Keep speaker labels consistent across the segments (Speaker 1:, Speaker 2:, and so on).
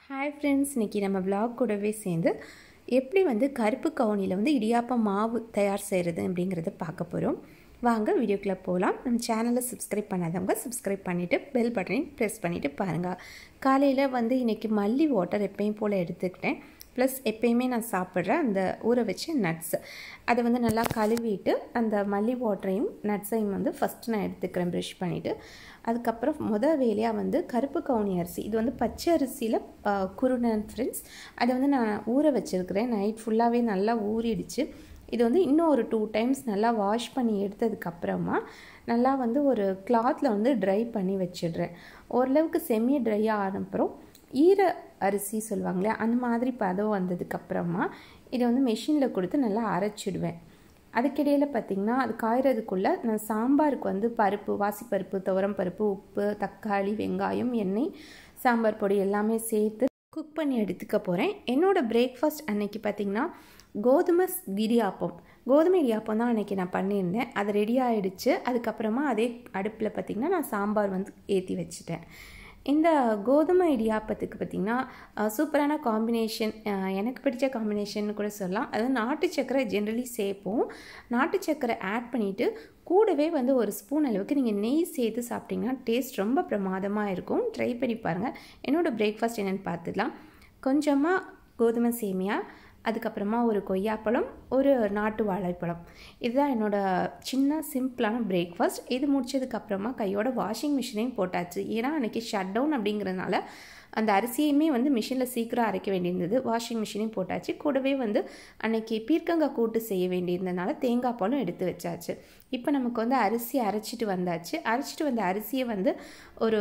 Speaker 1: hi friends இன்றைக்கி நம்ம vlog கூடவே சேர்ந்து எப்படி வந்து கருப்பு கவுனியில் வந்து இடியாப்பம் மாவு தயார் செய்கிறது அப்படிங்கிறத பார்க்க போகிறோம் வாங்க வீடியோக்குள்ளே போகலாம் நம்ம சேனலை சப்ஸ்கிரைப் பண்ணாதவங்க சப்ஸ்கிரைப் பண்ணிவிட்டு பெல் பட்டனையும் ப்ரெஸ் பண்ணிவிட்டு பாருங்கள் காலையில் வந்து இன்றைக்கி மல்லி வாட்டர் எப்பயும் போல் எடுத்துக்கிட்டேன் ப்ளஸ் எப்பயுமே நான் சாப்பிட்ற அந்த ஊற வச்ச நட்ஸ் அதை வந்து நல்லா கழுவிட்டு அந்த மல்லி வாட்டரையும் நட்ஸையும் வந்து ஃபஸ்ட்டு நான் எடுத்துக்கிறேன் ப்ரஷ் பண்ணிவிட்டு அதுக்கப்புறம் முத வேலையாக வந்து கருப்பு கவுனி அரிசி இது வந்து பச்சை அரிசியில் குருணன் ஃப்ரெண்ட்ஸ் அதை வந்து நான் ஊற வச்சுருக்கிறேன் நைட் ஃபுல்லாகவே நல்லா ஊறிடுச்சு இது வந்து இன்னும் ஒரு டூ டைம்ஸ் நல்லா வாஷ் பண்ணி எடுத்ததுக்கப்புறமா நல்லா வந்து ஒரு கிளாத்தில் வந்து ட்ரை பண்ணி வச்சிடுறேன் ஓரளவுக்கு செமி ட்ரை ஆனப்புறம் ஈர அரிசி சொல்லுவாங்களே அந்த மாதிரி பதம் வந்ததுக்கப்புறமா இதை வந்து மெஷினில் கொடுத்து நல்லா அரைச்சிடுவேன் அதுக்கிடையில் பார்த்திங்கன்னா அது காயறதுக்குள்ளே நான் சாம்பாருக்கு வந்து பருப்பு வாசிப்பருப்பு துவரம் பருப்பு உப்பு தக்காளி வெங்காயம் எண்ணெய் சாம்பார் பொடி எல்லாமே சேர்த்து குக் பண்ணி எடுத்துக்க போகிறேன் என்னோடய பிரேக்ஃபாஸ்ட் அன்னைக்கு பார்த்திங்கன்னா கோதுமை இடியாப்பம் கோதுமை இடியாப்பம் தான் அன்றைக்கி நான் பண்ணியிருந்தேன் அது ரெடி ஆகிடுச்சு அதுக்கப்புறமா அதே அடுப்பில் பார்த்திங்கன்னா நான் சாம்பார் வந்து ஏற்றி வச்சுட்டேன் இந்த கோதுமை இடியாப்பத்துக்கு பார்த்திங்கன்னா சூப்பரான காம்பினேஷன் எனக்கு பிடிச்ச காம்பினேஷன் கூட சொல்லலாம் அது நாட்டு சக்கரை ஜென்ரலி சேர்ப்போம் நாட்டு சக்கரை ஆட் பண்ணிவிட்டு கூடவே வந்து ஒரு ஸ்பூன் அளவுக்கு நீங்கள் நெய் சேர்த்து சாப்பிட்டிங்கன்னா டேஸ்ட் ரொம்ப பிரமாதமாக இருக்கும் ட்ரை பண்ணி பாருங்கள் என்னோடய பிரேக்ஃபாஸ்ட் என்னென்னு பார்த்துக்கலாம் கொஞ்சமாக கோதுமை சேமியா அதுக்கப்புறமா ஒரு கொய்யாப்பழம் ஒரு நாட்டு வாழைப்பழம் இதுதான் என்னோடய சின்ன சிம்பிளான பிரேக்ஃபாஸ்ட் இது முடிச்சதுக்கப்புறமா கையோட வாஷிங் மிஷினையும் போட்டாச்சு ஏன்னா அன்றைக்கி ஷட் டவுன் அப்படிங்கிறதுனால அந்த அரிசியுமே வந்து மிஷினில் சீக்கிரம் அரைக்க வேண்டியிருந்தது வாஷிங் மிஷினையும் போட்டாச்சு கூடவே வந்து அன்னைக்கு பீர்க்கங்காய் கூட்டு செய்ய வேண்டியிருந்தனால தேங்காய் பாலும் எடுத்து வச்சாச்சு இப்போ நமக்கு வந்து அரிசி அரைச்சிட்டு வந்தாச்சு அரைச்சிட்டு வந்த அரிசியை வந்து ஒரு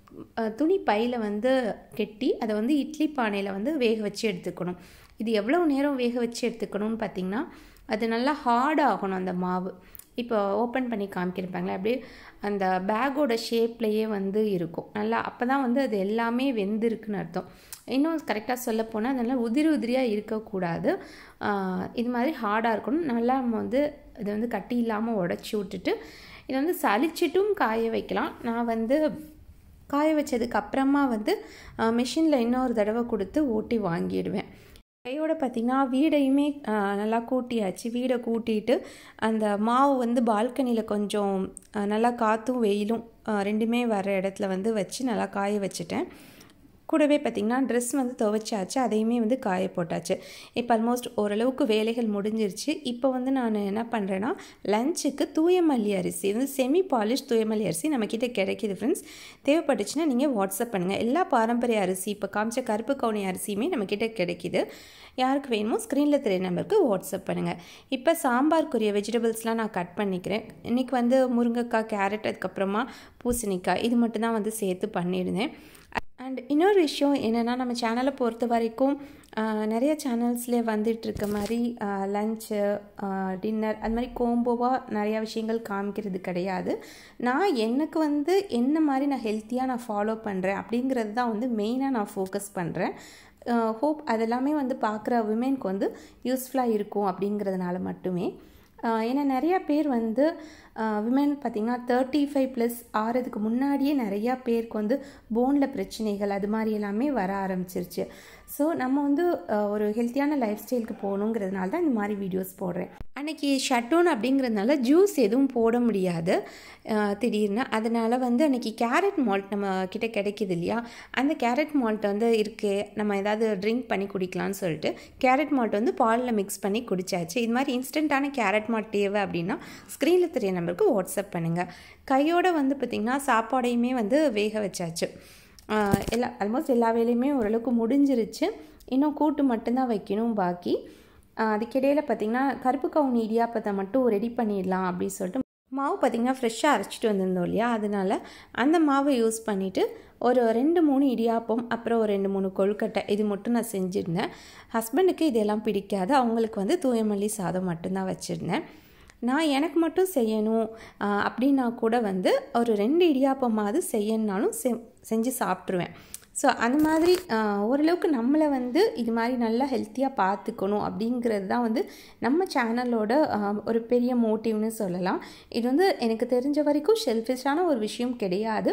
Speaker 1: துணி பையில் வந்து கெட்டி அதை வந்து இட்லி பானையில் வந்து வேக வச்சு எடுத்துக்கணும் இது எவ்வளோ நேரம் வேக வச்சு எடுத்துக்கணும்னு பார்த்திங்கன்னா அது நல்லா ஹார்ட் ஆகணும் அந்த மாவு இப்போ ஓப்பன் பண்ணி காமிக்கிறப்பாங்களே அப்படியே அந்த பேக்கோட ஷேப்லேயே வந்து இருக்கும் நல்லா அப்போ தான் வந்து அது எல்லாமே வெந்திருக்குன்னு அர்த்தம் இன்னும் கரெக்டாக சொல்லப்போனால் நல்லா உதிரி உதிரியாக இருக்கக்கூடாது இது மாதிரி ஹார்டாக இருக்கணும் நல்லா நம்ம வந்து இதை வந்து கட்டி இல்லாமல் உடச்சி விட்டுட்டு இதை வந்து சளிச்சிட்டும் காய வைக்கலாம் நான் வந்து காய வச்சதுக்கு அப்புறமா வந்து மிஷினில் இன்னொரு தடவை கொடுத்து ஓட்டி வாங்கிடுவேன் கையோட பார்த்திங்கன்னா வீடையுமே நல்லா கூட்டியாச்சு வீடை கூட்டிட்டு அந்த மாவு வந்து பால்கனியில் கொஞ்சம் நல்லா காற்றும் வெயிலும் ரெண்டுமே வர இடத்துல வந்து வச்சு நல்லா காய வச்சுட்டேன் கூடவே பார்த்திங்கன்னா ட்ரெஸ் வந்து துவைச்சாச்சு அதையுமே வந்து காய போட்டாச்சு இப்போ ஆல்மோஸ்ட் ஓரளவுக்கு வேலைகள் முடிஞ்சிருச்சு இப்போ வந்து நான் என்ன பண்ணுறேன்னா லஞ்சுக்கு தூயமல்லி அரிசி வந்து செமி பாலிஷ் தூயமல்லி அரிசி நம்மக்கிட்ட கிடைக்கிது ஃப்ரெண்ட்ஸ் தேவைப்பட்டுச்சுன்னா நீங்கள் வாட்ஸ்அப் பண்ணுங்கள் எல்லா பாரம்பரிய அரிசி இப்போ காமிச்ச கருப்பு கவுனி அரிசியுமே நம்மக்கிட்ட கிடைக்கிது யாருக்கு வேணுமோ ஸ்க்ரீனில் தெரிய நம்பருக்கு வாட்ஸ்அப் பண்ணுங்கள் இப்போ சாம்பாருக்குரிய வெஜிடபிள்ஸ்லாம் நான் கட் பண்ணிக்கிறேன் இன்றைக்கி வந்து முருங்கைக்காய் கேரட் அதுக்கப்புறமா பூசணிக்காய் இது மட்டும் தான் வந்து சேர்த்து பண்ணியிருந்தேன் அண்ட் இன்னொரு விஷயம் என்னென்னா நம்ம சேனலை பொறுத்த வரைக்கும் நிறைய சேனல்ஸ்லேயே வந்துட்டு இருக்க மாதிரி லஞ்சு டின்னர் அது மாதிரி கோம்போவாக நிறையா விஷயங்கள் காமிக்கிறது கிடையாது நான் எனக்கு வந்து என்ன மாதிரி நான் ஹெல்த்தியாக நான் ஃபாலோ பண்ணுறேன் அப்படிங்கிறது தான் வந்து மெயினாக நான் ஃபோக்கஸ் பண்ணுறேன் ஹோப் அதெல்லாமே வந்து பார்க்குற விமென்க்கு வந்து யூஸ்ஃபுல்லாக இருக்கும் அப்படிங்கிறதுனால மட்டுமே ஏன்னா நிறையா பேர் வந்து விமன் பார்த்திங்கன்னா தேர்ட்டி ஃபைவ் ப்ளஸ் ஆறதுக்கு முன்னாடியே நிறையா பேருக்கு வந்து போனில் பிரச்சனைகள் அது மாதிரி எல்லாமே வர ஆரம்பிச்சிருச்சு ஸோ நம்ம வந்து ஒரு ஹெல்த்தியான லைஃப் ஸ்டைலுக்கு போகணுங்கிறதுனால தான் இந்த மாதிரி வீடியோஸ் போடுறேன் அன்றைக்கி ஷட்டவுன் அப்படிங்கிறதுனால ஜூஸ் எதுவும் போட முடியாது திடீர்னு அதனால் வந்து அன்றைக்கி கேரட் மால்ட் நம்ம கிட்டே கிடைக்கிது இல்லையா அந்த கேரட் மால்ட் வந்து இருக்கே நம்ம ஏதாவது ட்ரிங்க் பண்ணி குடிக்கலாம்னு சொல்லிட்டு கேரட் மால்ட் வந்து பாலில் மிக்ஸ் பண்ணி குடிச்சாச்சு இது மாதிரி இன்ஸ்டண்ட்டான கேரட் மால்ட் தேவை அப்படின்னா ஸ்க்ரீனில் தெரிய நம்பருக்கு வாட்ஸ்அப் பண்ணுங்கள் கையோடு வந்து பார்த்திங்கன்னா சாப்பாடையுமே வந்து வேக வச்சாச்சு எல்லா ஆல்மோஸ்ட் எல்லா வேலையுமே ஓரளவுக்கு முடிஞ்சிருச்சு இன்னும் கூட்டு மட்டும்தான் வைக்கணும் பாக்கி அதுக்கிடையில் பார்த்திங்கன்னா கருப்பு கவுனி இடியாப்பத்தை மட்டும் ரெடி பண்ணிடலாம் அப்படின்னு சொல்லிட்டு மாவு பார்த்திங்கன்னா ஃப்ரெஷ்ஷாக அரைச்சிட்டு வந்திருந்தோம் இல்லையா அதனால் அந்த மாவை யூஸ் பண்ணிவிட்டு ஒரு ரெண்டு மூணு இடியாப்பம் அப்புறம் ஒரு ரெண்டு மூணு கொழுக்கட்டை இது மட்டும் நான் செஞ்சுருந்தேன் ஹஸ்பண்டுக்கு இதெல்லாம் பிடிக்காது அவங்களுக்கு வந்து தூயமல்லி சாதம் மட்டும்தான் வச்சுருந்தேன் நான் எனக்கு மட்டும் செய்யணும் அப்படின்னா கூட வந்து ஒரு ரெண்டு இடியாப்பமாவது செய்யணுனாலும் செ செஞ்சு சாப்பிட்ருவேன் ஸோ அந்த மாதிரி ஓரளவுக்கு நம்மளை வந்து இது மாதிரி நல்லா ஹெல்த்தியாக பார்த்துக்கணும் அப்படிங்கிறது தான் வந்து நம்ம சேனலோட ஒரு பெரிய மோட்டிவ்னு சொல்லலாம் இது வந்து எனக்கு தெரிஞ்ச வரைக்கும் ஷெல்ஃபிஷான ஒரு விஷயம் கிடையாது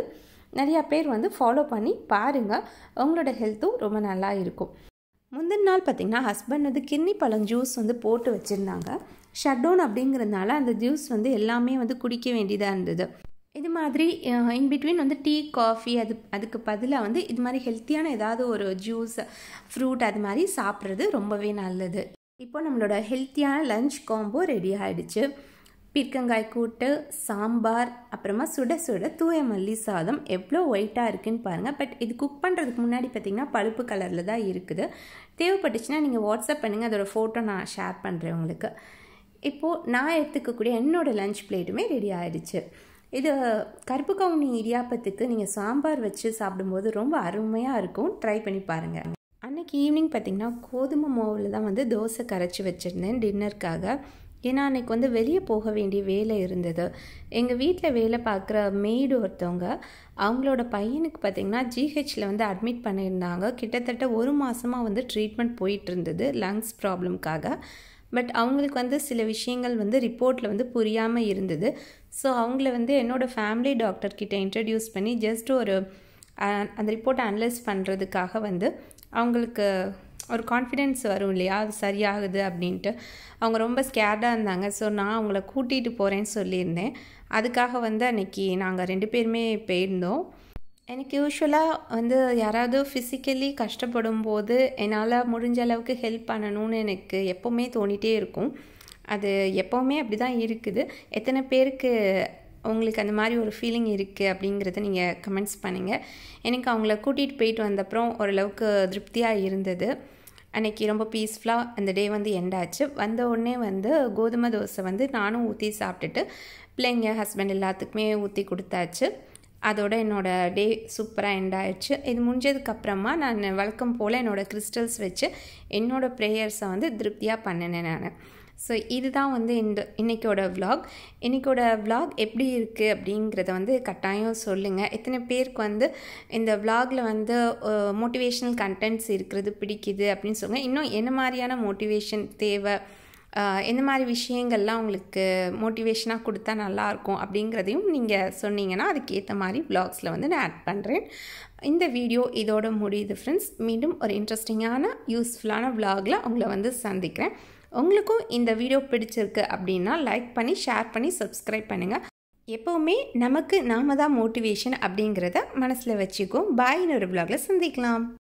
Speaker 1: நிறையா பேர் வந்து ஃபாலோ பண்ணி பாருங்கள் உங்களோட ஹெல்த்தும் ரொம்ப நல்லா இருக்கும் முந்தின நாள் பார்த்திங்கன்னா ஹஸ்பண்ட் வந்து கிர்னி பழம் ஜூஸ் வந்து போட்டு வச்சுருந்தாங்க ஷட் டவுன் அப்படிங்கிறதுனால அந்த ஜூஸ் வந்து எல்லாமே வந்து குடிக்க வேண்டியதாக இருந்தது இது மாதிரி இன் பிட்வீன் வந்து டீ காஃபி அது அதுக்கு பதிலாக வந்து இது மாதிரி ஹெல்த்தியான ஏதாவது ஒரு ஜூஸ் ஃப்ரூட் அது மாதிரி சாப்பிட்றது ரொம்பவே நல்லது இப்போ நம்மளோட ஹெல்த்தியான லஞ்ச் காம்போ ரெடி ஆகிடுச்சு பீர்க்கங்காய் கூட்டு சாம்பார் அப்புறமா சுட சுட தூய மல்லி சாதம் எவ்வளோ ஒயிட்டாக இருக்குன்னு பாருங்கள் பட் இது குக் பண்ணுறதுக்கு முன்னாடி பார்த்திங்கன்னா பழுப்பு கலரில் தான் இருக்குது தேவைப்பட்டுச்சுன்னா நீங்கள் வாட்ஸ்அப் பண்ணுங்கள் அதோட ஃபோட்டோ நான் ஷேர் பண்ணுறேன் உங்களுக்கு இப்போது நான் எடுத்துக்கக்கூடிய என்னோடய லஞ்ச் பிளேட்டுமே ரெடி ஆகிடுச்சு இது கருப்பு கவுனி இடியாப்பத்துக்கு நீங்கள் சாம்பார் வச்சு சாப்பிடும்போது ரொம்ப அருமையாக இருக்கும் ட்ரை பண்ணி பாருங்கள் அன்றைக்கி ஈவினிங் பார்த்திங்கன்னா கோதுமை மாவில் தான் வந்து தோசை கரைச்சி வச்சுருந்தேன் டின்னருக்காக ஏன்னா அன்றைக்கி வந்து வெளியே போக வேண்டிய வேலை இருந்தது எங்கள் வீட்டில் வேலை பார்க்குற மெய்டு ஒருத்தவங்க அவங்களோட பையனுக்கு பார்த்திங்கன்னா ஜிஹெச்சில் வந்து அட்மிட் பண்ணியிருந்தாங்க கிட்டத்தட்ட ஒரு மாதமாக வந்து ட்ரீட்மெண்ட் போயிட்டு இருந்தது லங்ஸ் ப்ராப்ளம்காக பட் அவங்களுக்கு வந்து சில விஷயங்கள் வந்து ரிப்போர்ட்டில் வந்து புரியாமல் இருந்தது ஸோ அவங்கள வந்து என்னோடய ஃபேமிலி டாக்டர்கிட்ட இன்ட்ரடியூஸ் பண்ணி ஜஸ்ட் ஒரு அந்த ரிப்போர்ட்டை அனலைஸ் பண்ணுறதுக்காக வந்து அவங்களுக்கு ஒரு கான்ஃபிடென்ஸ் வரும் இல்லையா அது சரியாகுது அப்படின்ட்டு அவங்க ரொம்ப ஸ்கேர்டாக இருந்தாங்க ஸோ நான் அவங்கள கூட்டிகிட்டு போகிறேன்னு சொல்லியிருந்தேன் அதுக்காக வந்து அன்றைக்கி நாங்கள் ரெண்டு பேருமே போயிருந்தோம் எனக்கு யூஸ்வலாக வந்து யாராவது ஃபிசிக்கலி கஷ்டப்படும் போது என்னால் முடிஞ்ச அளவுக்கு ஹெல்ப் பண்ணணும்னு எனக்கு எப்போவுமே தோணிகிட்டே இருக்கும் அது எப்போவுமே அப்படி தான் இருக்குது எத்தனை பேருக்கு உங்களுக்கு அந்த மாதிரி ஒரு ஃபீலிங் இருக்குது அப்படிங்கிறத நீங்கள் கமெண்ட்ஸ் பண்ணுங்கள் எனக்கு அவங்கள கூட்டிகிட்டு போயிட்டு வந்தப்புறம் ஓரளவுக்கு திருப்தியாக இருந்தது அன்றைக்கி ரொம்ப பீஸ்ஃபுல்லாக அந்த டே வந்து எண்டாச்சு வந்த உடனே வந்து கோதுமை தோசை வந்து நானும் ஊற்றி சாப்பிட்டுட்டு பிள்ளைங்க ஹஸ்பண்ட் எல்லாத்துக்குமே ஊற்றி கொடுத்தாச்சு அதோட என்னோடய டே சூப்பராக எண்ட் ஆயிடுச்சு இது முடிஞ்சதுக்கப்புறமா நான் வழக்கம் போல் என்னோடய கிறிஸ்டல்ஸ் வச்சு என்னோடய ப்ரேயர்ஸை வந்து திருப்தியாக பண்ணினேன் நான் ஸோ இதுதான் வந்து இந்த இன்றைக்கோட விலாக் இன்றைக்கோட விலாக் எப்படி இருக்குது அப்படிங்கிறத வந்து கட்டாயம் சொல்லுங்கள் எத்தனை பேருக்கு வந்து இந்த விலாகில் வந்து மோட்டிவேஷ்னல் கண்டென்ட்ஸ் இருக்கிறது பிடிக்குது அப்படின்னு சொல்லுங்கள் இன்னும் என்ன மாதிரியான மோட்டிவேஷன் தேவை எந்த மாதிரி விஷயங்கள்லாம் உங்களுக்கு மோட்டிவேஷனாக கொடுத்தா நல்லாயிருக்கும் அப்படிங்கிறதையும் நீங்கள் சொன்னீங்கன்னா அதுக்கேற்ற மாதிரி விலாக்ஸில் வந்து நான் ஆட் பண்ணுறேன் இந்த வீடியோ இதோட முடியுது ஃப்ரெண்ட்ஸ் மீண்டும் ஒரு இன்ட்ரெஸ்டிங்கான யூஸ்ஃபுல்லான விலாகில் உங்களை வந்து சந்திக்கிறேன் உங்களுக்கும் இந்த வீடியோ பிடிச்சிருக்கு அப்படின்னா லைக் பண்ணி ஷேர் பண்ணி சப்ஸ்கிரைப் பண்ணுங்கள் எப்போவுமே நமக்கு நாம தான் மோட்டிவேஷன் அப்படிங்கிறத மனசில் வச்சுக்கோ பாய்னு ஒரு விலாகில் சந்திக்கலாம்